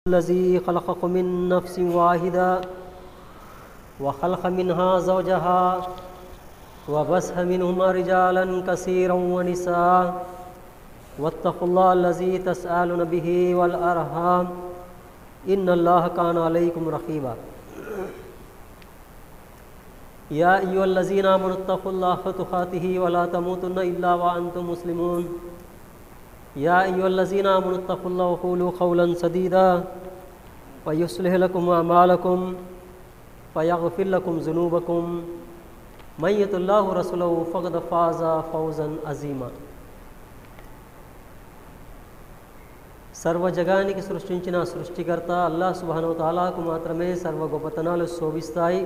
الذي خلقكم من نفس واحدة وخلق منها زوجها وبث منهما رجالا كثيرا ونساء واتقوا الله الذي تسألون به والأرحام إن الله كان عليكم رقيبا يا أيها الذين آمنوا اتقوا الله حق تقاته ولا تموتن إلا وأنتم مسلمون يا أيها الذين آمنوا اتقوا الله وقولوا قولا سديدا ويصلح لكم أعمالكم ويغفر لكم ذنوبكم من يطع الله ورسوله فقد فاز فوزا عظيما సర్వ జగానికి సృష్టించిన సృష్టికర్త అల్లా సుబాను తాలాకు మాత్రమే సర్వ గొప్పతనాలు శోభిస్తాయి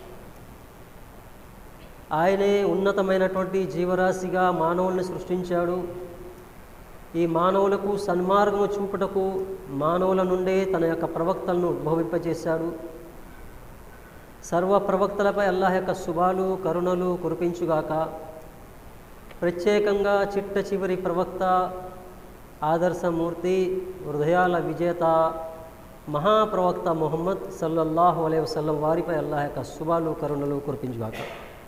ఆయనే ఉన్నతమైనటువంటి జీవరాశిగా మానవుల్ని సృష్టించాడు ఈ మానవులకు సన్మార్గము చూపుటకు మానవుల నుండే తన యొక్క ప్రవక్తలను ఉద్భవింపజేశాడు సర్వ ప్రవక్తలపై అల్లాహ్ యొక్క శుభాలు కరుణలు కురిపించుగాక ప్రత్యేకంగా చిట్ట చివరి ప్రవక్త ఆదర్శమూర్తి హృదయాల విజేత మహాప్రవక్త మొహమ్మద్ సల్లల్లాహు అలై వసల్లం వారిపై అల్లాహ్ యొక్క శుభాలు కరుణలు కురిపించుగాక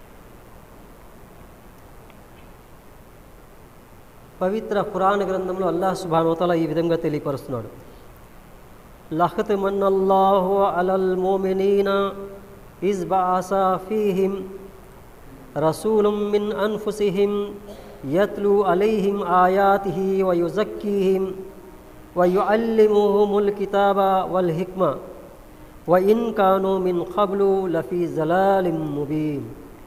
పవిత్ర పురాణ గ్రంథంలో అల్లాహ్ సుబానోతల ఈ విధంగా తెలియపరుస్తున్నాడు లహత్ మన్నల్లాహు అలల్ మోమినీన ఇస్ బాసా ఫీహిం రసూలం మిన్ అన్ఫుసిహిం యత్లు అలైహిం ఆయాతిహి వయుజక్కీహిం వయుఅల్లిముహుముల్ కితాబ వల్ హిక్మ వ ఇన్ కాను మిన్ ఖబ్లు లఫీ జలాలిం ముబీన్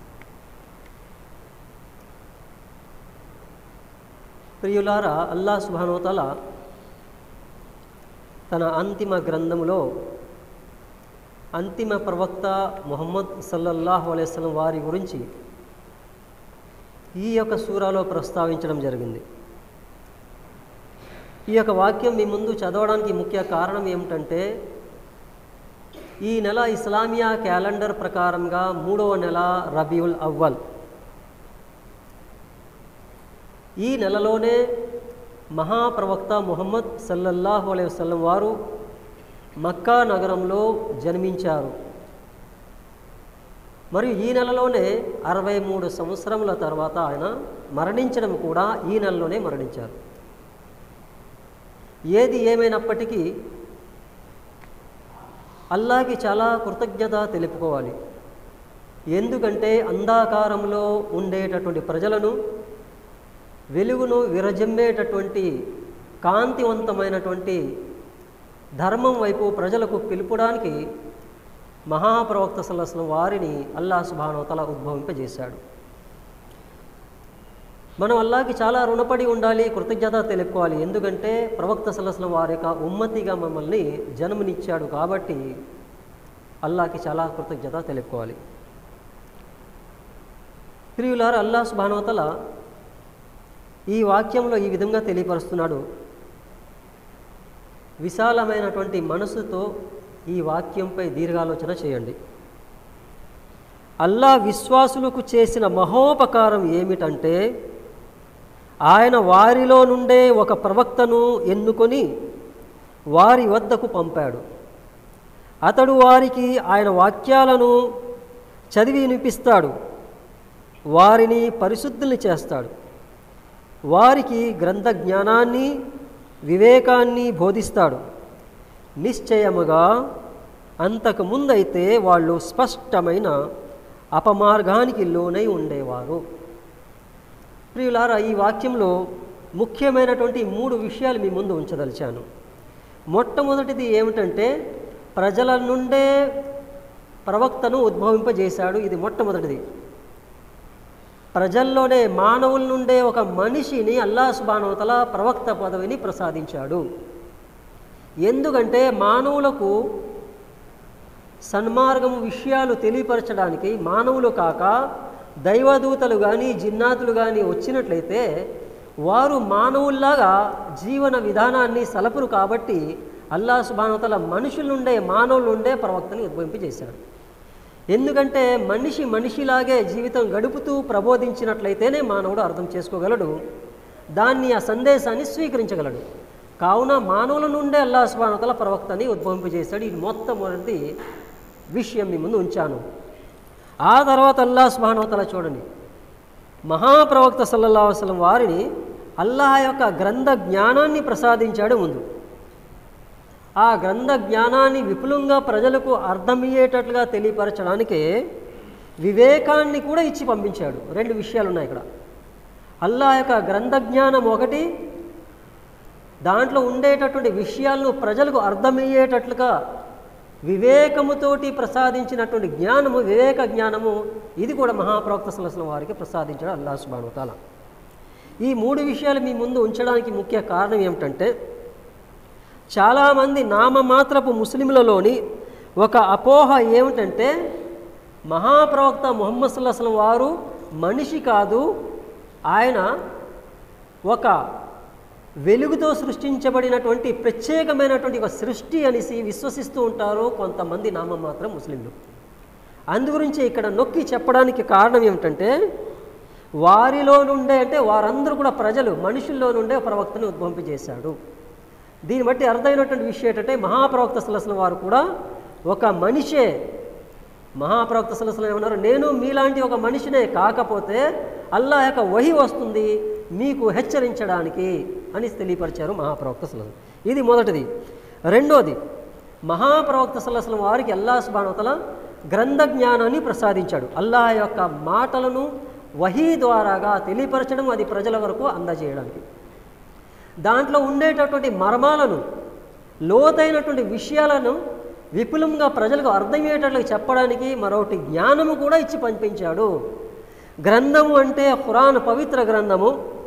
ప్రియులారా అల్లా సుభానోతల తన అంతిమ గ్రంథములో అంతిమ ప్రవక్త ముహమ్మద్ సల్లల్లాహు అలైస్లం వారి గురించి ఈ యొక్క సూరాలో ప్రస్తావించడం జరిగింది ఈ యొక్క వాక్యం మీ ముందు చదవడానికి ముఖ్య కారణం ఏమిటంటే ఈ నెల ఇస్లామియా క్యాలెండర్ ప్రకారంగా మూడవ నెల రబీవుల్ అవ్వల్ ఈ నెలలోనే మహాప్రవక్త ముహమ్మద్ సల్లల్లాహు అలై వసల్లం వారు మక్కా నగరంలో జన్మించారు మరియు ఈ నెలలోనే అరవై మూడు సంవత్సరముల తర్వాత ఆయన మరణించడం కూడా ఈ నెలలోనే మరణించారు ఏది ఏమైనప్పటికీ అల్లాకి చాలా కృతజ్ఞత తెలుపుకోవాలి ఎందుకంటే అంధాకారంలో ఉండేటటువంటి ప్రజలను వెలుగును విరజిమ్మేటటువంటి కాంతివంతమైనటువంటి ధర్మం వైపు ప్రజలకు పిలుపడానికి మహాప్రవక్త సల్లస్లం వారిని అల్లా సుభానోతల ఉద్భవింపజేశాడు మనం అల్లాకి చాలా రుణపడి ఉండాలి కృతజ్ఞత తెలుపుకోవాలి ఎందుకంటే ప్రవక్త సల్లస్లం వారి యొక్క ఉమ్మతిగా మమ్మల్ని జన్మనిచ్చాడు కాబట్టి అల్లాకి చాలా కృతజ్ఞత తెలుపుకోవాలి ప్రియులారు అల్లా సుభానోతల ఈ వాక్యంలో ఈ విధంగా తెలియపరుస్తున్నాడు విశాలమైనటువంటి మనసుతో ఈ వాక్యంపై దీర్ఘాలోచన చేయండి అల్లా విశ్వాసులకు చేసిన మహోపకారం ఏమిటంటే ఆయన వారిలో నుండే ఒక ప్రవక్తను ఎన్నుకొని వారి వద్దకు పంపాడు అతడు వారికి ఆయన వాక్యాలను చదివి వినిపిస్తాడు వారిని పరిశుద్ధుల్ని చేస్తాడు వారికి గ్రంథ జ్ఞానాన్ని వివేకాన్ని బోధిస్తాడు నిశ్చయముగా అంతకు ముందైతే వాళ్ళు స్పష్టమైన అపమార్గానికి లోనై ఉండేవారు ప్రియులారా ఈ వాక్యంలో ముఖ్యమైనటువంటి మూడు విషయాలు మీ ముందు ఉంచదలిచాను మొట్టమొదటిది ఏమిటంటే ప్రజల నుండే ప్రవక్తను ఉద్భవింపజేశాడు ఇది మొట్టమొదటిది ప్రజల్లోనే మానవుల నుండే ఒక మనిషిని అల్లా సుబానవతల ప్రవక్త పదవిని ప్రసాదించాడు ఎందుకంటే మానవులకు సన్మార్గము విషయాలు తెలియపరచడానికి మానవులు కాక దైవదూతలు కానీ జిన్నాతులు కానీ వచ్చినట్లయితే వారు మానవుల్లాగా జీవన విధానాన్ని సలపురు కాబట్టి అల్లా సుబానవతల మనుషుల నుండే మానవుల నుండే ప్రవక్తని ఉద్భవింపజేశాడు ఎందుకంటే మనిషి మనిషిలాగే జీవితం గడుపుతూ ప్రబోధించినట్లయితేనే మానవుడు అర్థం చేసుకోగలడు దాన్ని ఆ సందేశాన్ని స్వీకరించగలడు కావున మానవుల నుండే అల్లా సుబానతల ప్రవక్తని ఉద్భవింపజేశాడు ఇది మొట్టమొదటి విషయం మీ ముందు ఉంచాను ఆ తర్వాత అల్లా సుబానవతల చూడండి మహాప్రవక్త సల్లల్లా వసలం వారిని అల్లాహ్ యొక్క గ్రంథ జ్ఞానాన్ని ప్రసాదించాడు ముందు ఆ గ్రంథ జ్ఞానాన్ని విపులంగా ప్రజలకు అర్థమయ్యేటట్లుగా తెలియపరచడానికే వివేకాన్ని కూడా ఇచ్చి పంపించాడు రెండు విషయాలు ఉన్నాయి ఇక్కడ అల్లా యొక్క గ్రంథ జ్ఞానం ఒకటి దాంట్లో ఉండేటటువంటి విషయాలను ప్రజలకు అర్థమయ్యేటట్లుగా వివేకముతోటి ప్రసాదించినటువంటి జ్ఞానము వివేక జ్ఞానము ఇది కూడా మహాప్రవక్త సలసల వారికి ప్రసాదించాడు అల్లా సుబానుతాల ఈ మూడు విషయాలు మీ ముందు ఉంచడానికి ముఖ్య కారణం ఏమిటంటే చాలామంది నామమాత్రపు ముస్లింలలోని ఒక అపోహ ఏమిటంటే మహాప్రవక్త ముహమ్మద్ సల్లాహం వారు మనిషి కాదు ఆయన ఒక వెలుగుతో సృష్టించబడినటువంటి ప్రత్యేకమైనటువంటి ఒక సృష్టి అనేసి విశ్వసిస్తూ ఉంటారు కొంతమంది నామమాత్రం ముస్లింలు అందుగురించి ఇక్కడ నొక్కి చెప్పడానికి కారణం ఏమిటంటే వారిలో నుండే అంటే వారందరూ కూడా ప్రజలు మనుషుల్లో నుండే ప్రవక్తని ఉద్భవింపజేశాడు దీన్ని బట్టి అర్థమైనటువంటి విషయం ఏంటంటే మహాప్రవక్త సలసల వారు కూడా ఒక మనిషే మహాప్రవక్త సలసలు ఏమన్నారు నేను మీలాంటి ఒక మనిషినే కాకపోతే అల్లా యొక్క వహి వస్తుంది మీకు హెచ్చరించడానికి అని తెలియపరిచారు మహాప్రవక్త సలసలు ఇది మొదటిది రెండోది మహాప్రవక్త సలసలం వారికి అల్లా సుబానతల గ్రంథ జ్ఞానాన్ని ప్రసాదించాడు అల్లాహ్ యొక్క మాటలను వహీ ద్వారాగా తెలియపరచడం అది ప్రజల వరకు అందజేయడానికి దాంట్లో ఉండేటటువంటి మర్మాలను లోతైనటువంటి విషయాలను విపులంగా ప్రజలకు అర్థమయ్యేటట్లుగా చెప్పడానికి మరొకటి జ్ఞానము కూడా ఇచ్చి పంపించాడు గ్రంథము అంటే ఖురాన్ పవిత్ర గ్రంథము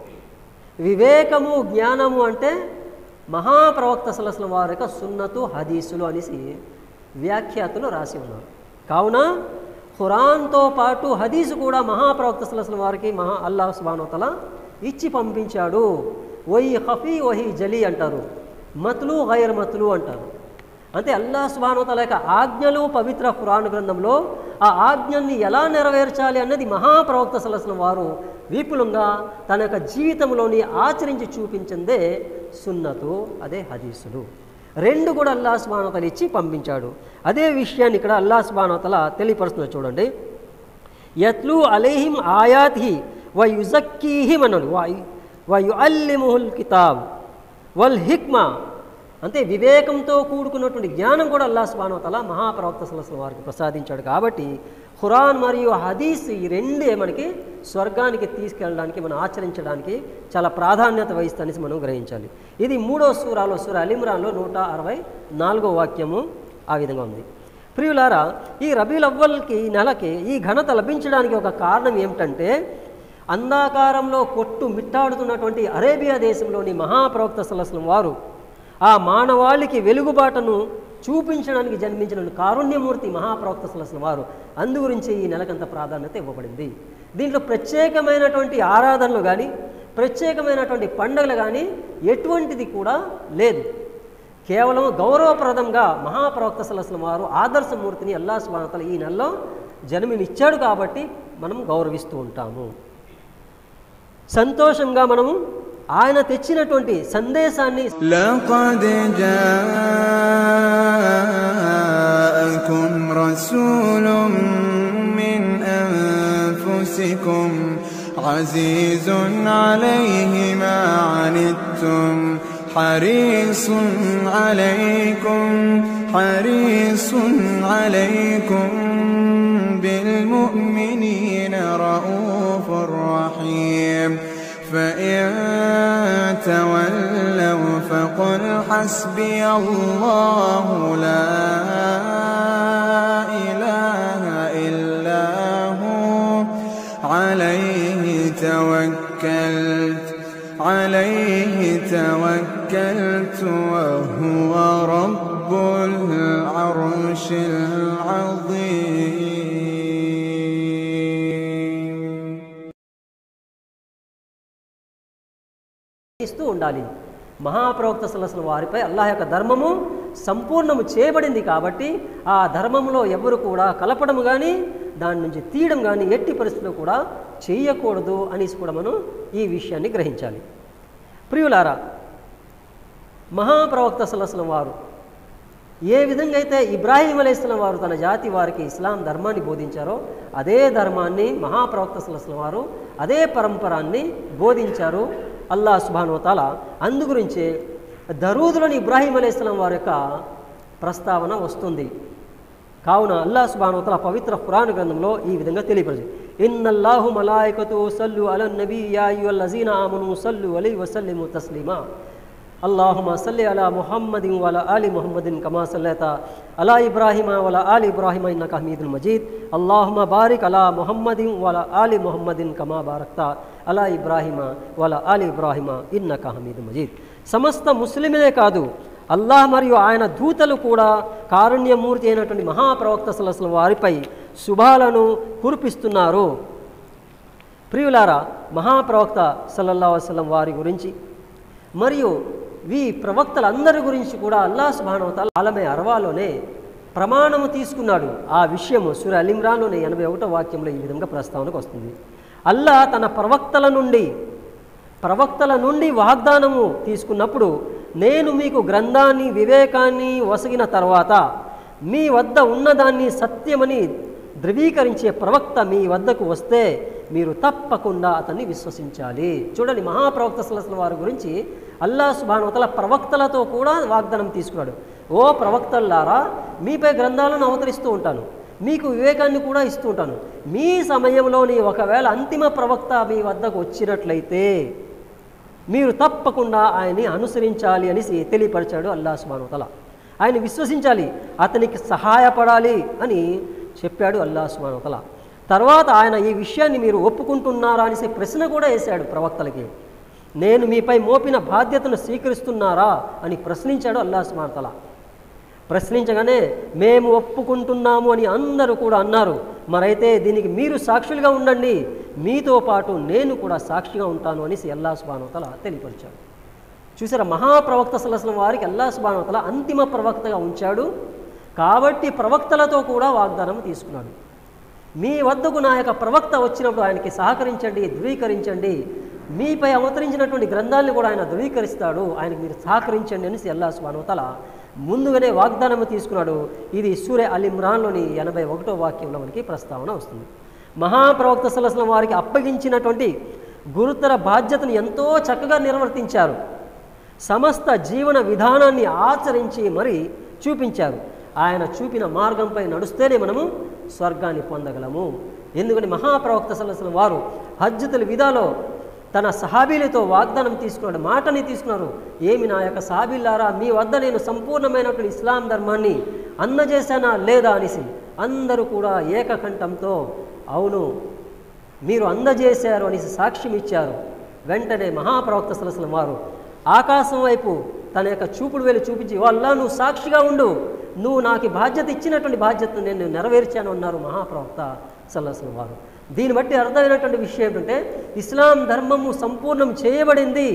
వివేకము జ్ఞానము అంటే మహాప్రవక్త సలసల వారి యొక్క సున్నతు హదీసులు అనేసి వ్యాఖ్యాతులు రాసి ఉన్నారు కావున ఖురాన్తో పాటు హదీసు కూడా మహాప్రవక్త సలసల వారికి మహా అల్లాహ్ సుబానోతల ఇచ్చి పంపించాడు వహి హఫీ వహి జలి అంటారు మతులు గైర్ మతులు అంటారు అంటే అల్లా సుబానోతల యొక్క ఆజ్ఞలు పవిత్ర ఖురాన్ గ్రంథంలో ఆ ఆజ్ఞల్ని ఎలా నెరవేర్చాలి అన్నది మహాప్రవక్త సలసన వారు విపులంగా తన యొక్క జీవితంలోని ఆచరించి చూపించిందే సున్నతు అదే హదీసులు రెండు కూడా అల్లా సుబానోతల ఇచ్చి పంపించాడు అదే విషయాన్ని ఇక్కడ అల్లా సుబానోతల తెలియపరుస్తున్నారు చూడండి యత్లు అలేహిం ఆయాతి వ యుజక్కీహిం అన్నాడు వ యుఅల్లిముహుల్ కితాబ్ వల్ హిక్మా అంటే వివేకంతో కూడుకున్నటువంటి జ్ఞానం కూడా అల్లా సుబానోతల మహాప్రవక్త సలసల వారికి ప్రసాదించాడు కాబట్టి ఖురాన్ మరియు హదీస్ ఈ రెండే మనకి స్వర్గానికి తీసుకెళ్ళడానికి మనం ఆచరించడానికి చాలా ప్రాధాన్యత వహిస్తనేసి మనం గ్రహించాలి ఇది మూడో సూరాలో సూర అలిమ్రాన్లో నూట అరవై నాలుగో వాక్యము ఆ విధంగా ఉంది ప్రియులారా ఈ రబీల్ అవ్వల్కి ఈ నెలకి ఈ ఘనత లభించడానికి ఒక కారణం ఏమిటంటే అంధాకారంలో కొట్టు మిట్టాడుతున్నటువంటి అరేబియా దేశంలోని మహాప్రవక్త సలస్లం వారు ఆ మానవాళికి వెలుగుబాటను చూపించడానికి జన్మించిన కారుణ్యమూర్తి మహాప్రవక్త సలస్లం వారు అందు గురించి ఈ నెలకంత ప్రాధాన్యత ఇవ్వబడింది దీంట్లో ప్రత్యేకమైనటువంటి ఆరాధనలు కానీ ప్రత్యేకమైనటువంటి పండుగలు కానీ ఎటువంటిది కూడా లేదు కేవలం గౌరవప్రదంగా మహాప్రవక్త సలస్లం వారు ఆదర్శమూర్తిని అల్లా స్వానతలు ఈ నెలలో జన్మనిచ్చాడు కాబట్టి మనం గౌరవిస్తూ ఉంటాము సంతోషంగా మనము ఆయన తెచ్చినటువంటి సందేశాన్ని لقد جاءكم رسول من أنفسكم عزيز عليه ما عنتم حريص عليكم حريص عليكم بالمؤمنين رؤوف رحيم فإن تولوا فقل حسبي الله لا إله إلا هو عليه توكلت عليه توكلت وهو رب العرش العظيم ఇస్తూ ఉండాలి మహాప్రవక్త సలసల వారిపై అల్లాహ్ యొక్క ధర్మము సంపూర్ణము చేయబడింది కాబట్టి ఆ ధర్మంలో ఎవరు కూడా కలపడం కానీ దాని నుంచి తీయడం కానీ ఎట్టి పరిస్థితుల్లో కూడా చేయకూడదు అనేసి కూడా మనం ఈ విషయాన్ని గ్రహించాలి ప్రియులారా మహాప్రవక్త సలసలం వారు ఏ విధంగా అయితే ఇబ్రాహీం అలైస్లం వారు తన జాతి వారికి ఇస్లాం ధర్మాన్ని బోధించారో అదే ధర్మాన్ని మహాప్రవక్త సలసలం వారు అదే పరంపరాన్ని బోధించారు అల్లా సుబానువతాల అందుగురించే దరూదులని ఇబ్రాహీం అలైస్లం వారి యొక్క ప్రస్తావన వస్తుంది కావున అల్లా సుబానువతల పవిత్ర పురాణ గ్రంథంలో ఈ విధంగా తెలియపరచు ఇన్నల్లాహు మలాయకతు సల్లు అలన్ నబీ యా అయ్యుల్లజీన ఆమను సల్లు అలై వసల్లిము తస్లీమా అల్లాహుమ సల్లి అలా ముహమ్మదిన్ వల ఆలి ముహమ్మదిన్ కమా సల్లత అలా ఇబ్రాహిమ వల ఆలి ఇబ్రాహిమ ఇన్నక హమీదుల్ మజీద్ అల్లాహుమ బారిక్ అలా ముహమ్మదిన్ వల ఆలి ముహమ్మదిన్ కమా బారక్త అలా ఇబ్రాహిమ వల ఆలి ఇబ్రాహిమ ఇన్నక హమీదుల్ మజీద్ సమస్త ముస్లింలే కాదు అల్లాహ్ మరియు ఆయన దూతలు కూడా కారుణ్యమూర్తి అయినటువంటి మహాప్రవక్త సలసల వారిపై శుభాలను కురిపిస్తున్నారు ప్రియులారా మహాప్రవక్త సల్లల్లా వసలం వారి గురించి మరియు ఈ ప్రవక్తలందరి గురించి కూడా అల్లా సుబానవతాల ఆలమే అరవాలోనే ప్రమాణము తీసుకున్నాడు ఆ విషయము సూర అలిమ్రాన్లోని ఎనభై ఒకటో వాక్యంలో ఈ విధంగా ప్రస్తావనకు వస్తుంది అల్లా తన ప్రవక్తల నుండి ప్రవక్తల నుండి వాగ్దానము తీసుకున్నప్పుడు నేను మీకు గ్రంథాన్ని వివేకాన్ని వసగిన తర్వాత మీ వద్ద ఉన్నదాన్ని సత్యమని ధృవీకరించే ప్రవక్త మీ వద్దకు వస్తే మీరు తప్పకుండా అతన్ని విశ్వసించాలి చూడండి మహాప్రవక్త సలసల వారి గురించి అల్లా సుబానువతల ప్రవక్తలతో కూడా వాగ్దానం తీసుకున్నాడు ఓ ప్రవక్తల్లారా మీపై గ్రంథాలను అవతరిస్తూ ఉంటాను మీకు వివేకాన్ని కూడా ఇస్తూ ఉంటాను మీ సమయంలోని ఒకవేళ అంతిమ ప్రవక్త మీ వద్దకు వచ్చినట్లయితే మీరు తప్పకుండా ఆయన్ని అనుసరించాలి అనేసి తెలియపరిచాడు అల్లా సుబానుతల ఆయన విశ్వసించాలి అతనికి సహాయపడాలి అని చెప్పాడు అల్లా సుబానుతల తర్వాత ఆయన ఈ విషయాన్ని మీరు ఒప్పుకుంటున్నారా అనేసి ప్రశ్న కూడా వేశాడు ప్రవక్తలకి నేను మీపై మోపిన బాధ్యతను స్వీకరిస్తున్నారా అని ప్రశ్నించాడు అల్లా సుబానుతల ప్రశ్నించగానే మేము ఒప్పుకుంటున్నాము అని అందరూ కూడా అన్నారు మరైతే దీనికి మీరు సాక్షులుగా ఉండండి మీతో పాటు నేను కూడా సాక్షిగా ఉంటాను అనేసి అల్లా సుబానవతల తెలియపరిచాడు చూసారా మహాప్రవక్త సలసలం వారికి అల్లా సుబానవతల అంతిమ ప్రవక్తగా ఉంచాడు కాబట్టి ప్రవక్తలతో కూడా వాగ్దానం తీసుకున్నాడు మీ వద్దకు నా యొక్క ప్రవక్త వచ్చినప్పుడు ఆయనకి సహకరించండి ధృవీకరించండి మీపై అవతరించినటువంటి గ్రంథాలను కూడా ఆయన ధృవీకరిస్తాడు ఆయనకు మీరు సహకరించండి అనేసి అల్లా సుబానవతల ముందుగానే వాగ్దానం తీసుకున్నాడు ఇది సూర్య అల్ ఇమ్రాన్లోని ఎనభై ఒకటో వాక్యంలో మనకి ప్రస్తావన వస్తుంది మహాప్రవక్త సలసలం వారికి అప్పగించినటువంటి గురుతర బాధ్యతను ఎంతో చక్కగా నిర్వర్తించారు సమస్త జీవన విధానాన్ని ఆచరించి మరి చూపించారు ఆయన చూపిన మార్గంపై నడుస్తేనే మనము స్వర్గాన్ని పొందగలము ఎందుకని మహాప్రవక్త సలసలం వారు హజ్జతుల విధాలో తన సహాబీలతో వాగ్దానం తీసుకున్నాడు మాటని తీసుకున్నారు ఏమి నా యొక్క సహాబీలారా మీ వద్ద నేను సంపూర్ణమైనటువంటి ఇస్లాం ధర్మాన్ని అందజేశానా లేదా అనేసి అందరూ కూడా ఏకకంఠంతో అవును మీరు అందజేశారు అనేసి సాక్ష్యం ఇచ్చారు వెంటనే మహాప్రవక్త సలసలం వారు ఆకాశం వైపు తన యొక్క చూపుడు వేలు చూపించి వాళ్ళ నువ్వు సాక్షిగా ఉండు నువ్వు నాకు బాధ్యత ఇచ్చినటువంటి బాధ్యతను నేను నెరవేర్చాను అన్నారు మహాప్రవక్త సల్లసలం వారు దీన్ని బట్టి అర్థమైనటువంటి విషయం ఏంటంటే ఇస్లాం ధర్మము సంపూర్ణం చేయబడింది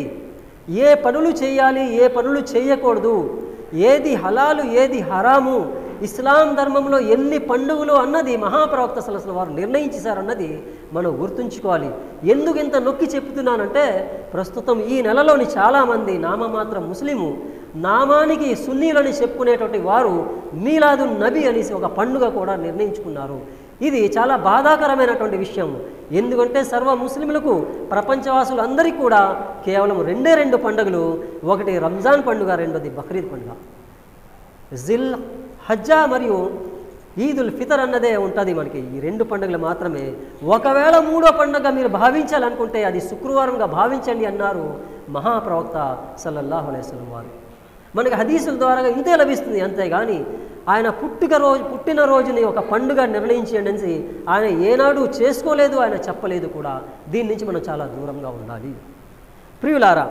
ఏ పనులు చేయాలి ఏ పనులు చేయకూడదు ఏది హలాలు ఏది హరాము ఇస్లాం ధర్మంలో ఎన్ని పండుగలు అన్నది మహాప్రవక్త సలసల వారు నిర్ణయించేశారన్నది మనం గుర్తుంచుకోవాలి ఎందుకు ఇంత నొక్కి చెప్తున్నానంటే ప్రస్తుతం ఈ నెలలోని చాలామంది నామమాత్రం ముస్లిము నామానికి సున్నీలని చెప్పుకునేటువంటి వారు మీలాదు నబి అనేసి ఒక పండుగ కూడా నిర్ణయించుకున్నారు ఇది చాలా బాధాకరమైనటువంటి విషయం ఎందుకంటే సర్వ ముస్లింలకు ప్రపంచవాసులు అందరికీ కూడా కేవలం రెండే రెండు పండుగలు ఒకటి రంజాన్ పండుగ రెండోది బక్రీద్ పండుగ జిల్ హజ్జా మరియు ఈదుల్ ఫితర్ అన్నదే ఉంటుంది మనకి ఈ రెండు పండుగలు మాత్రమే ఒకవేళ మూడో పండుగ మీరు భావించాలనుకుంటే అది శుక్రవారంగా భావించండి అన్నారు మహాప్రవక్త సల్లల్లాహు అలైస్లం వారు మనకి హదీసుల ద్వారా ఇంతే లభిస్తుంది అంతేగాని ఆయన పుట్టుక రోజు పుట్టిన రోజుని ఒక పండుగ నిర్ణయించండి అనేసి ఆయన ఏనాడు చేసుకోలేదు ఆయన చెప్పలేదు కూడా దీని నుంచి మనం చాలా దూరంగా ఉండాలి ప్రియులారా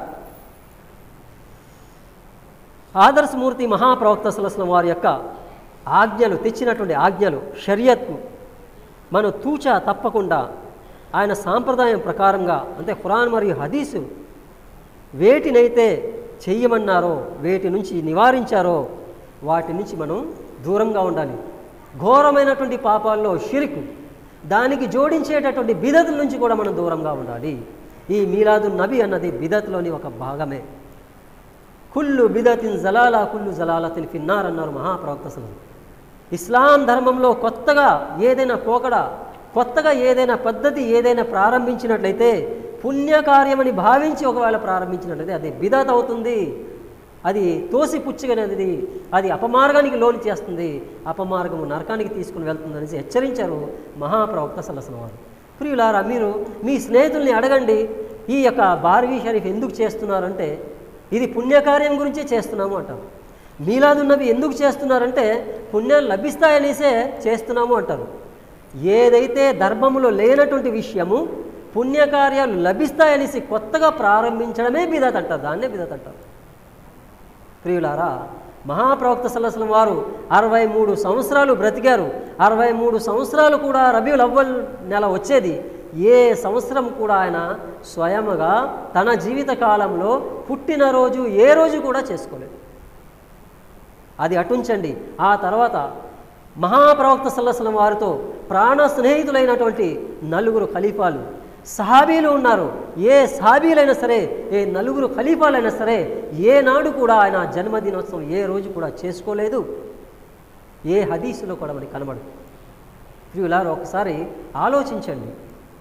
ఆదర్శమూర్తి మహాప్రవక్త సలస్లం వారి యొక్క ఆజ్ఞలు తెచ్చినటువంటి ఆజ్ఞలు షరియత్ను మనం తూచా తప్పకుండా ఆయన సాంప్రదాయం ప్రకారంగా అంటే ఖురాన్ మరియు హదీసు వేటినైతే చెయ్యమన్నారో వేటి నుంచి నివారించారో వాటి నుంచి మనం దూరంగా ఉండాలి ఘోరమైనటువంటి పాపాల్లో షిరిక్ దానికి జోడించేటటువంటి బిదతుల నుంచి కూడా మనం దూరంగా ఉండాలి ఈ మీలాదు నబి అన్నది బిదత్లోని ఒక భాగమే కుల్లు బిదతిన్ జలాలా కుల్లు జలాలతిన్ ఫిన్నార్ అన్నారు మహాప్రవక్త అసలు ఇస్లాం ధర్మంలో కొత్తగా ఏదైనా పోకడ కొత్తగా ఏదైనా పద్ధతి ఏదైనా ప్రారంభించినట్లయితే పుణ్యకార్యమని భావించి ఒకవేళ ప్రారంభించినట్లయితే అది బిదత్ అవుతుంది అది తోసిపుచ్చగనేది అది అపమార్గానికి లోను చేస్తుంది అపమార్గము నరకానికి తీసుకుని వెళ్తుంది అనేసి హెచ్చరించారు మహాప్రవక్త సలసన వారు ప్రియులారా మీరు మీ స్నేహితుల్ని అడగండి ఈ యొక్క బార్వీ షరీఫ్ ఎందుకు చేస్తున్నారంటే ఇది పుణ్యకార్యం గురించే చేస్తున్నాము అంటారు మీలాదున్నవి ఎందుకు చేస్తున్నారంటే పుణ్యాలు లభిస్తాయనేసే చేస్తున్నాము అంటారు ఏదైతే ధర్మములో లేనటువంటి విషయము పుణ్యకార్యాలు లభిస్తాయనేసి కొత్తగా ప్రారంభించడమే బిదత్ అంటారు దాన్నే బిదత్ అంటారు ప్రియులారా మహాప్రవక్త సల్లసలం వారు అరవై మూడు సంవత్సరాలు బ్రతికారు అరవై మూడు సంవత్సరాలు కూడా రబీউల్ అవ్వల్ నెల వచ్చేది ఏ సంవత్సరం కూడా ఆయన స్వయముగా తన జీవిత కాలంలో పుట్టినరోజు ఏ రోజు కూడా చేసుకోలేదు అది అటుంచండి ఆ తర్వాత మహాప్రవక్త సల్లసలం వారితో ప్రాణ స్నేహితులైనటువంటి నలుగురు ఖలీఫాలు సహాబీలు ఉన్నారు ఏ సహాబీలైనా సరే ఏ నలుగురు ఖలీఫాలైనా సరే ఏనాడు కూడా ఆయన జన్మదినోత్సవం ఏ రోజు కూడా చేసుకోలేదు ఏ హదీసులో కూడా మనకి కనబడదు ప్రియులారు ఒకసారి ఆలోచించండి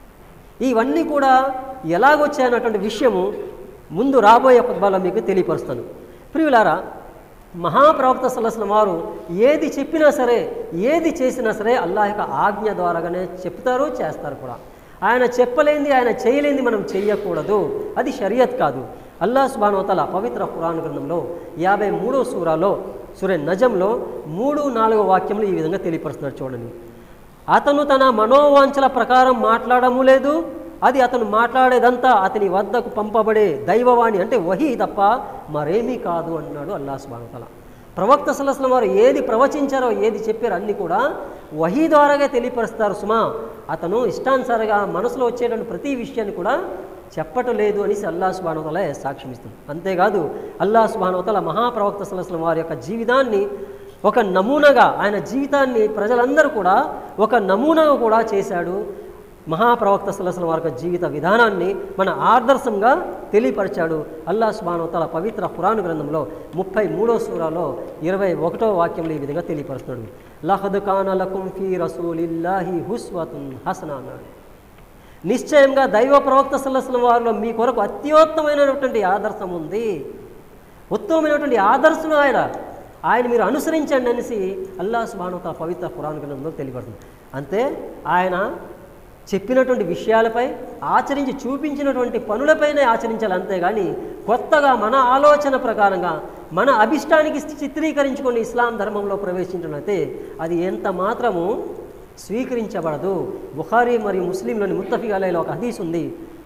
ఇవన్నీ కూడా ఎలాగొచ్చాయన్నటువంటి విషయము ముందు రాబోయే ఖుత్బాలో మీకు తెలియపరుస్తాను ప్రియులారా మహాప్రవక్త సలసిన వారు ఏది చెప్పినా సరే ఏది చేసినా సరే అల్లాహ్ యొక్క ఆజ్ఞ ద్వారాగానే చెప్తారు చేస్తారు కూడా ఆయన చెప్పలేంది ఆయన చేయలేంది మనం చెయ్యకూడదు అది షరియత్ కాదు అల్లా సుబానోతల పవిత్ర పురాణ గ్రంథంలో యాభై మూడో సూరాలో సూర్య నజంలో మూడు నాలుగో వాక్యములు ఈ విధంగా తెలియపరుస్తున్నారు చూడండి అతను తన మనోవాంఛల ప్రకారం మాట్లాడము లేదు అది అతను మాట్లాడేదంతా అతని వద్దకు పంపబడే దైవవాణి అంటే వహీ తప్ప మరేమీ కాదు అన్నాడు అల్లా సుబానతల ప్రవక్త సలసలం వారు ఏది ప్రవచించారో ఏది చెప్పారో అన్నీ కూడా వహీ ద్వారాగా తెలియపరుస్తారు సుమా అతను ఇష్టానుసారంగా మనసులో వచ్చేటువంటి ప్రతి విషయాన్ని కూడా చెప్పటం లేదు అనేసి అల్లా సుబానవతల సాక్ష్యం ఇస్తుంది అంతేకాదు అల్లా సుబానవతల మహాప్రవక్త సలసలం వారి యొక్క జీవితాన్ని ఒక నమూనాగా ఆయన జీవితాన్ని ప్రజలందరూ కూడా ఒక నమూనాగా కూడా చేశాడు మహాప్రవక్త సలసల వారి యొక్క జీవిత విధానాన్ని మన ఆదర్శంగా తెలియపరిచాడు అల్లా సుబానవతల పవిత్ర పురాణ గ్రంథంలో ముప్పై మూడో సూరాలో ఇరవై ఒకటో వాక్యంలో ఈ విధంగా తెలియపరుస్తున్నాడు లహద్ కాన లకుం ఫీ రసూలిల్లాహి హుస్వతున్ హసన అన్నాడు నిశ్చయంగా దైవ ప్రవక్త సల్లసల వారిలో మీ కొరకు అత్యుత్తమైనటువంటి ఆదర్శం ఉంది ఉత్తమమైనటువంటి ఆదర్శం ఆయన ఆయన మీరు అనుసరించండి అనేసి అల్లా సుబానుత పవిత్ర పురాణ గ్రంథంలో తెలియబడుతుంది అంతే ఆయన చెప్పినటువంటి విషయాలపై ఆచరించి చూపించినటువంటి పనులపైనే ఆచరించాలి అంతేగాని కొత్తగా మన ఆలోచన ప్రకారంగా మన అభిష్టానికి చిత్రీకరించుకొని ఇస్లాం ధర్మంలో ప్రవేశించినట్లయితే అది ఎంత మాత్రము స్వీకరించబడదు బుఖారీ మరియు ముస్లింలోని ముత్తఫిక్ అలైలో ఒక హదీస్ ఉంది